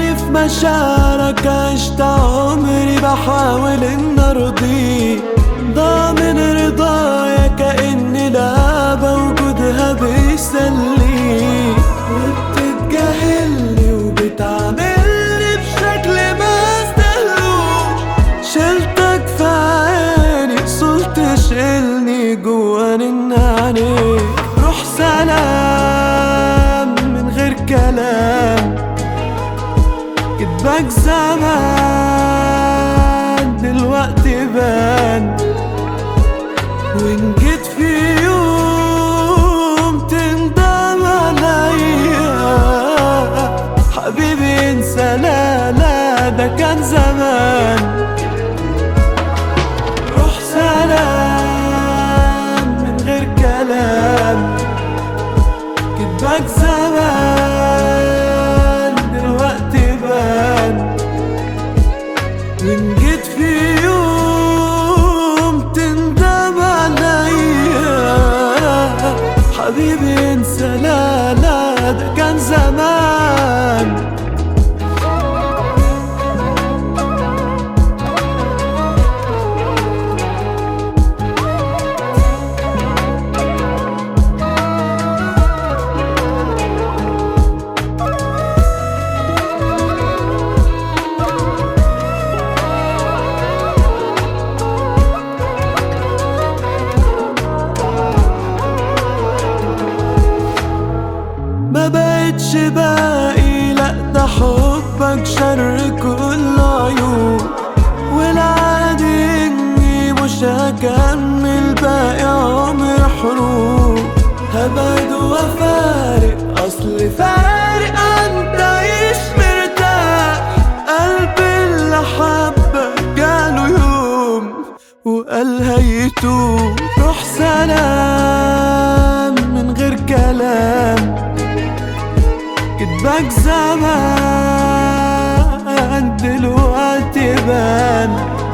خايف مشاعرك عشت عمري بحاول ان ارضيك ضامن رضايا كأني لعبة وجودها بيسليك وبتتجاهلني وبتعاملني بشكل ما استهلوش شلتك في عيني صرت تشيلني جوا من عينيك روح سلام من غير كلام كدبك زمان دلوقتي بان وإن جيت في يوم تندم عليا حبيبي انسى لا لا ده كان زمان روح سلام من غير كلام كدبك زمان دلوقتي بان وإن جيت في يوم تندم عليا حبيبي انسى لا لا ده كان زمان ما بقتش باقي لا ده حبك شر كل عيوب والعادي اني مش هكمل باقي عمر حروب هبعد وافارق اصل فارق عن تعيش مرتاح قلبي اللي حبك جاله يوم وقال هيتوب روح سلام من غير كلام كدبك زمان دلوقتي بان